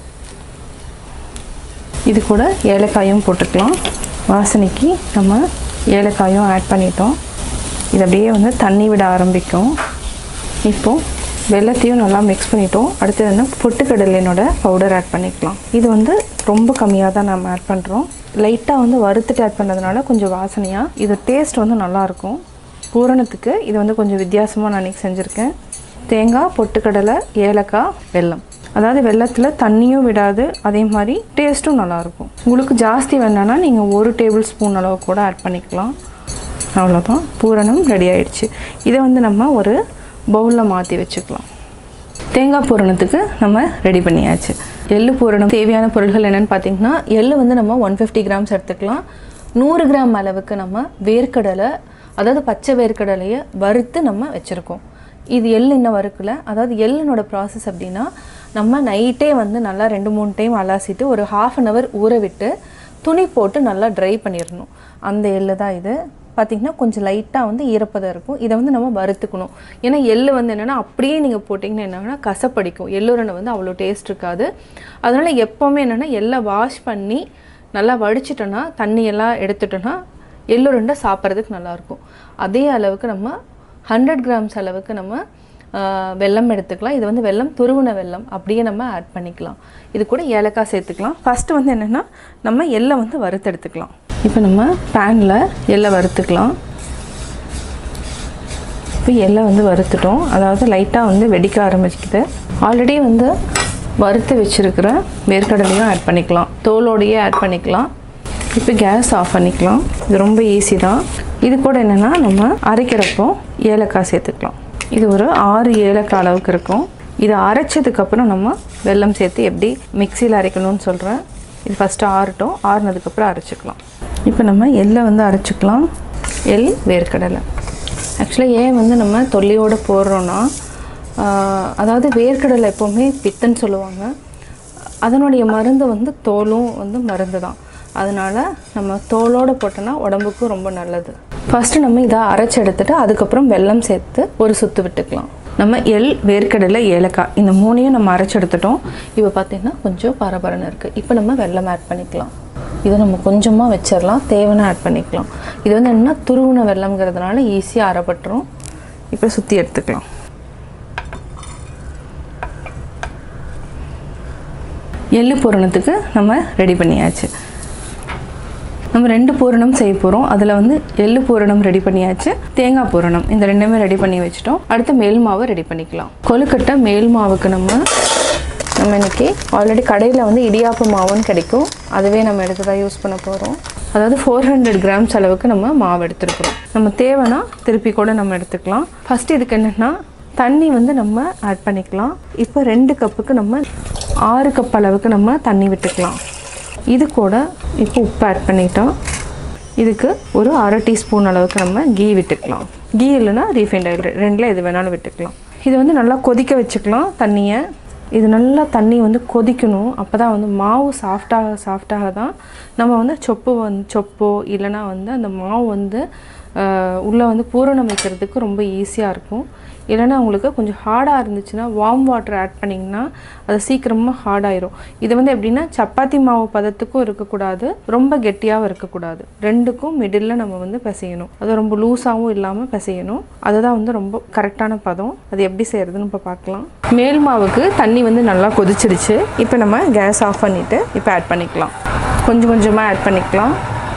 Speaker 1: இது கூட ஏலக்காயும் போட்டுக்கலாம் வாசனைக்கு நம்ம ஏலக்காயும் ஆட் பண்ணிட்டோம் இது அப்படியே வந்து தண்ணி விட ஆரம்பிக்கும் இப்போது வெள்ளத்தையும் நல்லா மிக்ஸ் பண்ணிட்டோம் அடுத்தது வந்து பொட்டுக்கடலையினோட பவுடர் ஆட் பண்ணிக்கலாம் இது வந்து ரொம்ப கம்மியாக தான் நம்ம ஆட் பண்ணுறோம் லைட்டாக வந்து வறுத்துட்டு ஆட் பண்ணதுனால கொஞ்சம் வாசனையாக இது டேஸ்ட் வந்து நல்லாயிருக்கும் பூரணத்துக்கு இது வந்து கொஞ்சம் வித்தியாசமாக நான் இன்றைக்கி செஞ்சுருக்கேன் தேங்காய் பொட்டுக்கடலை ஏலக்காய் வெல்லம் அதாவது வெள்ளத்தில் தண்ணியும் விடாது அதே மாதிரி டேஸ்ட்டும் நல்லாயிருக்கும் உங்களுக்கு ஜாஸ்தி வேணான்னா நீங்கள் ஒரு டேபிள் ஸ்பூன் அளவு கூட ஆட் பண்ணிக்கலாம் அவ்வளோதான் பூரணம் ரெடி ஆயிடுச்சு இதை வந்து நம்ம ஒரு பவுலில் மாற்றி வச்சுக்கலாம் தேங்காய் பூரணத்துக்கு நம்ம ரெடி பண்ணியாச்சு எள்ளு பூரணம் தேவையான பொருட்கள் என்னென்னு பார்த்தீங்கன்னா எள்ளு வந்து நம்ம ஒன் ஃபிஃப்டி கிராம்ஸ் எடுத்துக்கலாம் நூறு கிராம் அளவுக்கு நம்ம வேர்க்கடலை அதாவது பச்சை வேர்க்கடலையை வறுத்து நம்ம வச்சுருக்கோம் இது எள் இன்னும் வறுக்கல அதாவது எள்ளனோட ப்ராசஸ் அப்படின்னா நம்ம நைட்டே வந்து நல்லா ரெண்டு மூணு டைம் அலாசிட்டு ஒரு ஹாஃப் அன் ஹவர் ஊற விட்டு துணி போட்டு நல்லா ட்ரை பண்ணிடணும் அந்த எள்ளு தான் இது பார்த்திங்கன்னா கொஞ்சம் லைட்டாக வந்து ஈரப்பதம் இருக்கும் இதை வந்து நம்ம வறுத்துக்கணும் ஏன்னா எள்ளு வந்து என்னென்னா அப்படியே நீங்கள் போட்டிங்கன்னா என்னன்னா கசப்படிக்கும் எள்ளுருண்டை வந்து அவ்வளோ டேஸ்ட் இருக்காது அதனால் எப்போவுமே என்னென்னா எள்ளை வாஷ் பண்ணி நல்லா வடிச்சிட்டோன்னா தண்ணியெல்லாம் எடுத்துட்டோன்னா எள்ளுருண்டை சாப்பிட்றதுக்கு நல்லாயிருக்கும் அதே அளவுக்கு நம்ம ஹண்ட்ரட் கிராம்ஸ் அளவுக்கு நம்ம ஆஹ், வெல்லம் எடுத்துக்கலாம் இது வந்து வெல்லம் துருவின வெல்லம் அப்படியே நம்ம ஆட் பண்ணிக்கலாம் இது கூட ஏலக்காய் சேர்த்துக்கலாம் ஃபஸ்ட்டு வந்து என்னென்னா நம்ம எள்ளை வந்து வறுத்தெடுத்துக்கலாம் இப்போ நம்ம பேனில் எள்ளை வறுத்துக்கலாம் இப்போ எள்ளை வந்து வறுத்துட்டோம் அதாவது லைட்டாக வந்து வெடிக்க ஆரம்பிக்குது ஆல்ரெடி வந்து வறுத்து வச்சுருக்கிற வேர்க்கடலையும் ஆட் பண்ணிக்கலாம் தோலோடையே ஆட் பண்ணிக்கலாம் இப்போ கேஸ் ஆஃப் பண்ணிக்கலாம் இது ரொம்ப ஈஸி தான் இது கூட என்னென்னா நம்ம அரைக்கிறப்போ ஏலக்காய் சேர்த்துக்கலாம் இது ஒரு ஆறு ஏலக்காய் அளவுக்கு இருக்கும் இதை அரைச்சதுக்கப்புறம் நம்ம வெல்லம் சேர்த்து எப்படி மிக்சியில் அரைக்கணும்னு சொல்கிறேன் இது ஃபஸ்ட்டு ஆறட்டும் ஆறுனதுக்கப்புறம் அரைச்சிக்கலாம் இப்போ நம்ம எள்ளை வந்து அரைச்சிக்கலாம் எள் வேர்க்கடலை ஆக்சுவலாக ஏன் வந்து நம்ம தொல்லையோடு போடுறோன்னா ஆஹ், அதாவது வேர்க்கடலை எப்போவுமே பித்தன்னு சொல்லுவாங்க அதனுடைய மருந்து வந்து தோலும் வந்து மருந்து தான் அதனால் நம்ம தோலோடு போட்டோன்னா உடம்புக்கும் ரொம்ப நல்லது ஃபஸ்ட்டு நம்ம இதை அரைச்சி எடுத்துட்டு அதுக்கப்புறம் வெல்லம் சேர்த்து ஒரு சுத்து விட்டுக்கலாம் நம்ம எள் வேர்க்கடலை ஏலக்காய் இந்த மூணையும் நம்ம அரைச்சி எடுத்துட்டோம் இப்போ பார்த்திங்கன்னா கொஞ்சம் பரபரன்னு இருக்குது இப்போ நம்ம வெல்லம் ஆட் பண்ணிக்கலாம் இதை நம்ம கொஞ்சமாக வச்சிடலாம் தேவைன்னா ஆட் பண்ணிக்கலாம் இது வந்து என்னன்னா துருவின வெள்ளம்ங்கிறதுனால ஈஸியாக அரைப்பட்டுரும் இப்போ சுற்றி எடுத்துக்கலாம் எள்ளு பூரணத்துக்கு நம்ம ரெடி பண்ணியாச்சு நம்ம ரெண்டு பூரணம் செய்ய போகிறோம் அதில் வந்து எள்ளு பூரணம் ரெடி பண்ணியாச்சு தேங்காய் பூரணம் இந்த ரெண்டுமே ரெடி பண்ணி வச்சுட்டோம் அடுத்து மேல் மாவு ரெடி பண்ணிக்கலாம் கொழுக்கட்டை மேல் மாவுக்கு நம்ம நம்ம இன்னைக்கு ஆல்ரெடி கடையில் வந்து இடியாப்பு மாவுன்னு கிடைக்கும் அதுவே நம்ம எடுத்து தான் யூஸ் பண்ண போகிறோம் அதாவது ஃபோர் ஹண்ட்ரட் கிராம்ஸ் அளவுக்கு நம்ம மாவு எடுத்துருக்குறோம் நம்ம தேவைன்னா திருப்பி கூட நம்ம எடுத்துக்கலாம் ஃபஸ்ட்டு இதுக்கு என்னென்னா தண்ணி வந்து நம்ம ஆட் பண்ணிக்கலாம் இப்போ ரெண்டு கப்புக்கு நம்ம ஆறு கப் அளவுக்கு நம்ம தண்ணி விட்டுக்கலாம் இது கூட இப்போ உப்பு ஆட் பண்ணிட்டோம் இதுக்கு ஒரு அரை டீஸ்பூன் அளவுக்கு நம்ம கீ விட்டுக்கலாம் கீ இல்லைன்னா ரீஃபைண்ட் ஆயில் ரெண்டில் எது வேணாலும் விட்டுக்கலாம் இது வந்து நல்லா கொதிக்க வச்சுக்கலாம் தண்ணியை இது நல்லா தண்ணி வந்து கொதிக்கணும் அப்போ தான் வந்து மாவு சாஃப்டாக சாஃப்டாக தான் நம்ம வந்து சொப்பு வந்து சொப்போ இல்லைன்னா வந்து அந்த மாவு வந்து உள்ளே வந்து பூரணம் வைக்கிறதுக்கு ரொம்ப ஈஸியாக இருக்கும் இல்லைன்னா உங்களுக்கு கொஞ்சம் ஹார்டாக இருந்துச்சுன்னா வார்ம் வாட்டர் ஆட் பண்ணிங்கன்னா அது சீக்கிரமாக ஹார்டாயிரும் இது வந்து எப்படின்னா சப்பாத்தி மாவு பதத்துக்கும் இருக்கக்கூடாது ரொம்ப கெட்டியாகவும் இருக்கக்கூடாது ரெண்டுக்கும் மிடில் நம்ம வந்து பிசையணும் அது ரொம்ப லூஸாகவும் இல்லாமல் பிசையணும் அதுதான் வந்து ரொம்ப கரெக்டான பதம் அது எப்படி செய்யறதுன்னு இப்போ பார்க்கலாம் மேல் மாவுக்கு தண்ணி வந்து நல்லா கொதிச்சிடுச்சு இப்போ நம்ம கேஸ் ஆஃப் பண்ணிவிட்டு இப்போ ஆட் பண்ணிக்கலாம் கொஞ்சம் கொஞ்சமாக ஆட் பண்ணிக்கலாம்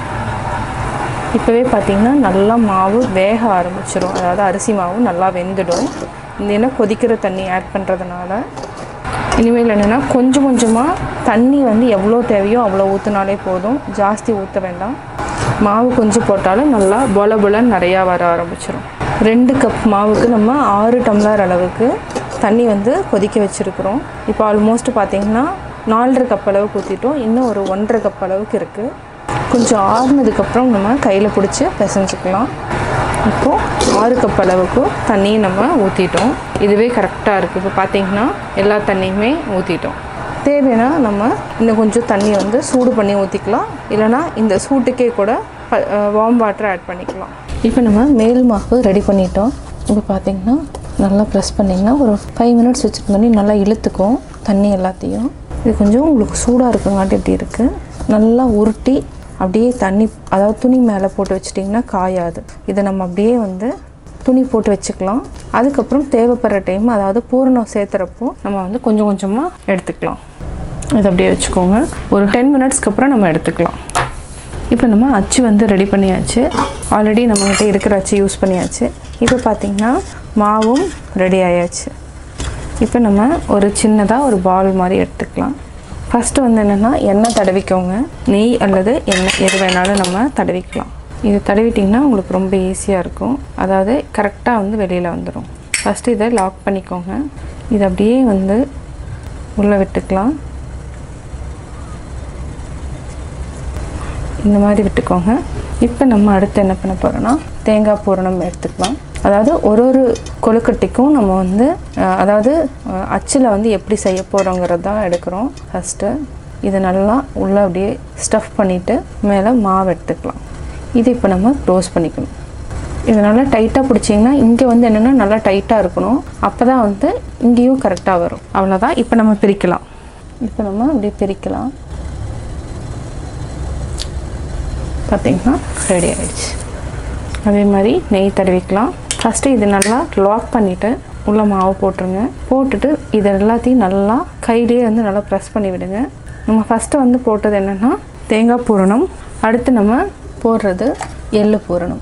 Speaker 1: இப்போவே பார்த்தீங்கன்னா நல்லா மாவு வேக ஆரம்பிச்சிடும் அதாவது அரிசி மாவு நல்லா வெந்துடும் இந்த என்ன கொதிக்கிற தண்ணி ஆட் பண்ணுறதுனால இனிமேல் என்னென்னா கொஞ்சம் கொஞ்சமாக தண்ணி வந்து எவ்வளோ தேவையோ அவ்வளோ ஊற்றினாலே போதும் ஜாஸ்தி ஊற்ற வேண்டாம் மாவு கொஞ்சம் போட்டாலும் நல்லா பொல பொலன்னு நிறையா வர ஆரம்பிச்சிடும் ரெண்டு கப் மாவுக்கு நம்ம ஆறு டம்ளர் அளவுக்கு தண்ணி வந்து கொதிக்க வச்சுருக்குறோம் இப்போ ஆல்மோஸ்ட் பார்த்தீங்கன்னா நாலரை கப் அளவுக்கு ஊற்றிட்டோம் இன்னும் ஒரு ஒன்றரை கப் அளவுக்கு இருக்குது கொஞ்சம் ஆறுனதுக்கப்புறம் நம்ம கையில் பிடிச்சி பிசைஞ்சுக்கலாம் இப்போது ஆறு கப் அளவுக்கு தண்ணியை நம்ம ஊற்றிட்டோம் இதுவே கரெக்டாக இருக்குது இப்போ பார்த்தீங்கன்னா எல்லா தண்ணியுமே ஊற்றிட்டோம் தேவைன்னா நம்ம இன்னும் கொஞ்சம் தண்ணி வந்து சூடு பண்ணி ஊற்றிக்கலாம் இல்லைனா இந்த சூட்டுக்கே கூட வார்ம் வாட்டர் ஆட் பண்ணிக்கலாம் இப்போ நம்ம மேல் மாவு ரெடி பண்ணிட்டோம் இப்போ பார்த்தீங்கன்னா நல்லா ப்ரெஸ் பண்ணிங்கன்னா ஒரு ஃபைவ் மினிட்ஸ் வச்சுருந்தோன்னே நல்லா இழுத்துக்கும் தண்ணி எல்லாத்தையும் இது கொஞ்சம் உங்களுக்கு சூடாக இருக்குங்காட்டி இப்படி இருக்குது நல்லா உருட்டி அப்படியே தண்ணி அதாவது துணி மேலே போட்டு வச்சிட்டிங்கன்னா காயாது இதை நம்ம அப்படியே வந்து துணி போட்டு வச்சுக்கலாம் அதுக்கப்புறம் தேவைப்படுற டைம் அதாவது பூரணம் சேர்த்துறப்போ நம்ம வந்து கொஞ்சம் கொஞ்சமாக எடுத்துக்கலாம் இதை அப்படியே வச்சுக்கோங்க ஒரு டென் மினிட்ஸ்க்கு அப்புறம் நம்ம எடுத்துக்கலாம் இப்போ நம்ம அச்சு வந்து ரெடி பண்ணியாச்சு ஆல்ரெடி நம்மகிட்ட இருக்கிற அச்சு யூஸ் பண்ணியாச்சு இப்போ பார்த்திங்கன்னா மாவும் ரெடி ஆயாச்சு இப்போ நம்ம ஒரு சின்னதாக ஒரு பால் மாதிரி எடுத்துக்கலாம் ஃபஸ்ட்டு வந்து என்னென்னா எண்ணெய் தடவிக்கோங்க நெய் அல்லது எண்ணெய் எது வேணாலும் நம்ம தடவிக்கலாம் இது தடவிட்டிங்கன்னா உங்களுக்கு ரொம்ப ஈஸியாக இருக்கும் அதாவது கரெக்டாக வந்து வெளியில் வந்துடும் ஃபஸ்ட்டு இதை லாக் பண்ணிக்கோங்க இதை அப்படியே வந்து உள்ளே விட்டுக்கலாம் இந்த மாதிரி விட்டுக்கோங்க இப்போ நம்ம அடுத்து என்ன பண்ண போகிறோன்னா தேங்காய் பூரணம் எடுத்துக்கலாம் அதாவது ஒரு ஒரு கொழுக்கட்டைக்கும் நம்ம வந்து அஹ், அதாவது அச்சில் வந்து எப்படி செய்ய போகிறோங்கிறது தான் எடுக்கிறோம் ஃபஸ்ட்டு இதை நல்லா உள்ளே அப்படியே ஸ்டஃப் பண்ணிவிட்டு மேலே மாவு எடுத்துக்கலாம் இது இப்போ நம்ம க்ளோஸ் பண்ணிக்கணும் இது நல்லா டைட்டாக பிடிச்சிங்கன்னா இங்கே வந்து என்னென்னா நல்லா டைட்டாக இருக்கணும் அப்போ தான் வந்து இங்கேயும் கரெக்டாக வரும் அவ்வளோதான் இப்போ நம்ம பிரிக்கலாம் இப்போ நம்ம அப்படியே பிரிக்கலாம் பார்த்தீங்கன்னா ரெடி ஆயிடுச்சு அதே மாதிரி நெய் தடவிக்கலாம் ஃபஸ்ட்டு இது நல்லா லாக் பண்ணிவிட்டு உள்ள மாவு போட்டுருங்க போட்டுட்டு இது எல்லாத்தையும் நல்லா கையிலேயே வந்து நல்லா ப்ரெஸ் பண்ணி விடுங்க நம்ம ஃபஸ்ட்டு வந்து போட்டது என்னென்னா தேங்காய் பூரணம் அடுத்து நம்ம போடுறது எள்ளு பூரணம்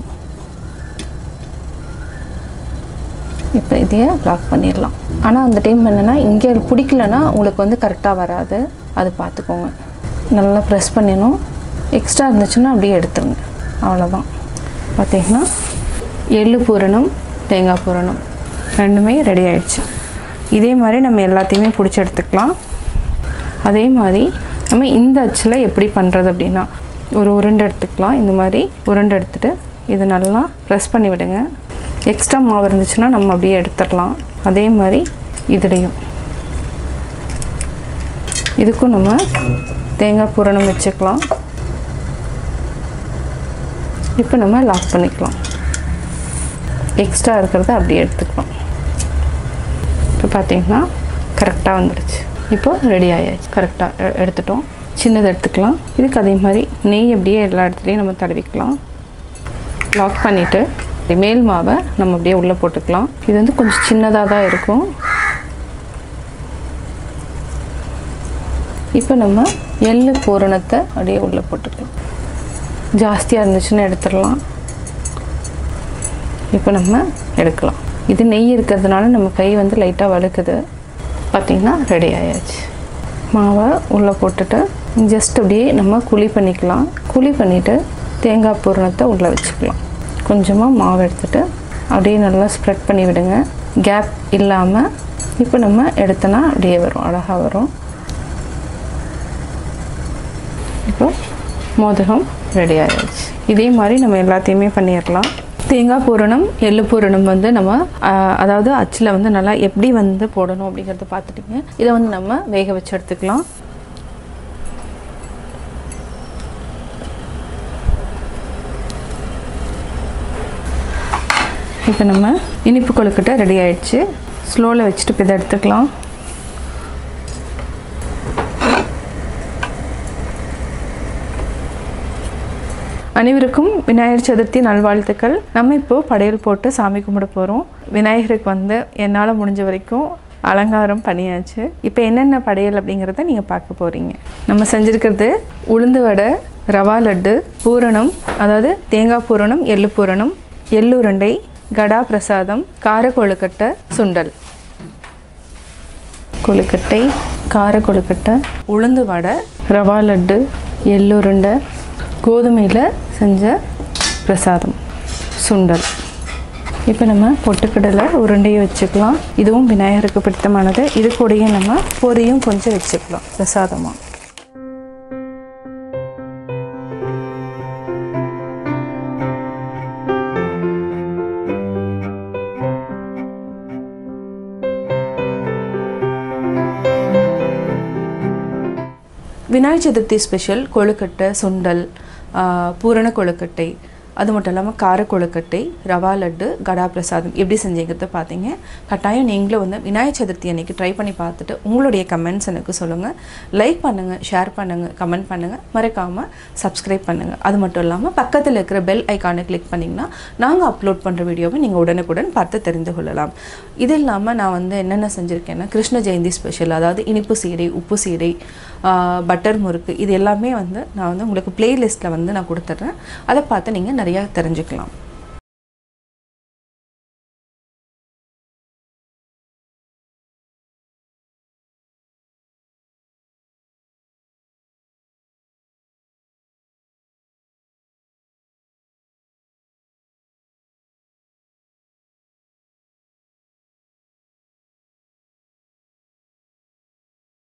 Speaker 1: இப்போ இதையே லாக் பண்ணிடலாம் ஆனால் அந்த டைம் என்னென்னா இங்கே பிடிக்கலன்னா உங்களுக்கு வந்து கரெக்டாக வராது அது பார்த்துக்கோங்க நல்லா ப்ரெஸ் பண்ணிடணும் எக்ஸ்ட்ரா இருந்துச்சுன்னா அப்படியே எடுத்துருங்க அவ்வளோதான் பார்த்தீங்கன்னா எள்ளு பூரணம் தேங்காய் பூரணம் ரெண்டுமே ரெடி ஆயிடுச்சு இதே மாதிரி நம்ம எல்லாத்தையுமே பிடிச்சி எடுத்துக்கலாம் அதே மாதிரி நம்ம இந்த அச்சில் எப்படி பண்ணுறது அப்படின்னா ஒரு உருண்டை எடுத்துக்கலாம் இந்த மாதிரி உருண்டை எடுத்துட்டு இதை நல்லா ப்ரெஸ் பண்ணி விடுங்க எக்ஸ்ட்ரா மாவு இருந்துச்சுன்னா நம்ம அப்படியே எடுத்துடலாம் அதே மாதிரி இதுலேயும் இதுக்கும் நம்ம தேங்காய் பூரணம் வச்சுக்கலாம் இப்போ நம்ம லாக் பண்ணிக்கலாம் எக்ஸ்ட்ரா இருக்கிறத அப்படியே எடுத்துக்கலாம் இப்போ பார்த்தீங்கன்னா கரெக்டாக வந்துடுச்சு இப்போ ரெடி ஆயாச்சு கரெக்டாக எடுத்துட்டோம் சின்னது எடுத்துக்கலாம் இதுக்கு அதே மாதிரி நெய் அப்படியே எல்லா இடத்துலையும் நம்ம தடவிக்கலாம் லாக் பண்ணிவிட்டு மேல் மாவை நம்ம அப்படியே உள்ளே போட்டுக்கலாம் இது வந்து கொஞ்சம் சின்னதாக தான் இருக்கும் இப்போ நம்ம எள்ளு பூரணத்தை அப்படியே உள்ளே போட்டுக்கலாம் ஜாஸ்தியாக இருந்துச்சுன்னா எடுத்துடலாம் இப்போ நம்ம எடுக்கலாம் இது நெய் இருக்கிறதுனால நம்ம கை வந்து லைட்டாக வழுக்குது பார்த்திங்கன்னா ரெடி ஆயாச்சு மாவை உள்ளே போட்டுட்டு ஜஸ்ட் அப்படியே நம்ம குழி பண்ணிக்கலாம் குழி பண்ணிவிட்டு தேங்காய் பூரணத்தை உள்ளே வச்சுக்கலாம் கொஞ்சமாக மாவு எடுத்துட்டு அப்படியே நல்லா ஸ்ப்ரெட் பண்ணி விடுங்க கேப் இல்லாமல் இப்போ நம்ம எடுத்தோன்னா அப்படியே வரும் அழகாக வரும் இப்போ மோதகம் ரெடி ஆயிடுச்சு இதே மாதிரி நம்ம எல்லாத்தையுமே பண்ணிடலாம் தேங்காய் பூரணம் எள்ளு பூரணம் வந்து நம்ம ஆஹ், அதாவது அச்சில் வந்து நல்லா எப்படி வந்து போடணும் அப்படிங்கிறத பார்த்துட்டிங்க இதை வந்து நம்ம வேக வச்சு எடுத்துக்கலாம் இப்போ நம்ம இனிப்பு கொழுக்கட்டை ரெடி ஆயிடுச்சு ஸ்லோவில் வச்சுட்டு இப்போ இதை எடுத்துக்கலாம் அனைவருக்கும் விநாயகர் சதுர்த்தி நல்வாழ்த்துக்கள் நம்ம இப்போ படையல் போட்டு சாமி கும்பிட போகிறோம் விநாயகருக்கு வந்து என்னால் முடிஞ்ச வரைக்கும் அலங்காரம் பண்ணியாச்சு இப்போ என்னென்ன படையல் அப்படிங்கிறத நீங்கள் பார்க்க போகிறீங்க நம்ம செஞ்சுருக்கிறது உளுந்து வடை ரவா லட்டு பூரணம் அதாவது தேங்காய் பூரணம் எள்ளு பூரணம் எள்ளுருண்டை கடா பிரசாதம் கார கொழுக்கட்டை சுண்டல் கொழுக்கட்டை கார கொழுக்கட்டை உளுந்து வடை ரவா லட்டு எள்ளுருண்டை கோதுமையில் செஞ்ச பிரசாதம் சுண்டல் இப்போ நம்ம பொட்டுக்கடலை உருண்டையை வச்சுக்கலாம் இதுவும் விநாயகருக்கு பிடித்தமானது இது கூடயே நம்ம பொரியும் கொஞ்சம் வச்சுக்கலாம் பிரசாதமாக விநாயகர் சதுர்த்தி ஸ்பெஷல் கொழுக்கட்டை சுண்டல் ஆ, பூரண கொழுக்கட்டை அது மட்டும் இல்லாமல் கார கொழுக்கட்டை ரவா லட்டு கடா பிரசாதம் எப்படி செஞ்சீங்கிறத பார்த்தீங்க கட்டாயம் நீங்களும் வந்து விநாயகர் சதுர்த்தி அன்னைக்கு ட்ரை பண்ணி பார்த்துட்டு உங்களுடைய கமெண்ட்ஸ் எனக்கு சொல்லுங்கள் லைக் பண்ணுங்கள் ஷேர் பண்ணுங்கள் கமெண்ட் பண்ணுங்கள் மறக்காமல் சப்ஸ்கிரைப் பண்ணுங்கள் அது மட்டும் இல்லாமல் பக்கத்தில் இருக்கிற பெல் ஐக்கானை கிளிக் பண்ணிங்கன்னா நாங்கள் அப்லோட் பண்ணுற வீடியோவை நீங்கள் உடனுக்குடன் பார்த்து தெரிந்து கொள்ளலாம் இது இல்லாமல் நான் வந்து என்னென்ன செஞ்சுருக்கேன்னா கிருஷ்ண ஜெயந்தி ஸ்பெஷல் அதாவது இனிப்பு சீடை உப்பு சீடை பட்டர் முறுக்கு இது எல்லாமே வந்து நான் வந்து உங்களுக்கு பிளேலிஸ்ட்டில் வந்து நான் கொடுத்துட்றேன் அதை பார்த்து நீங்கள் நிறையா தெரிஞ்சுக்கலாம்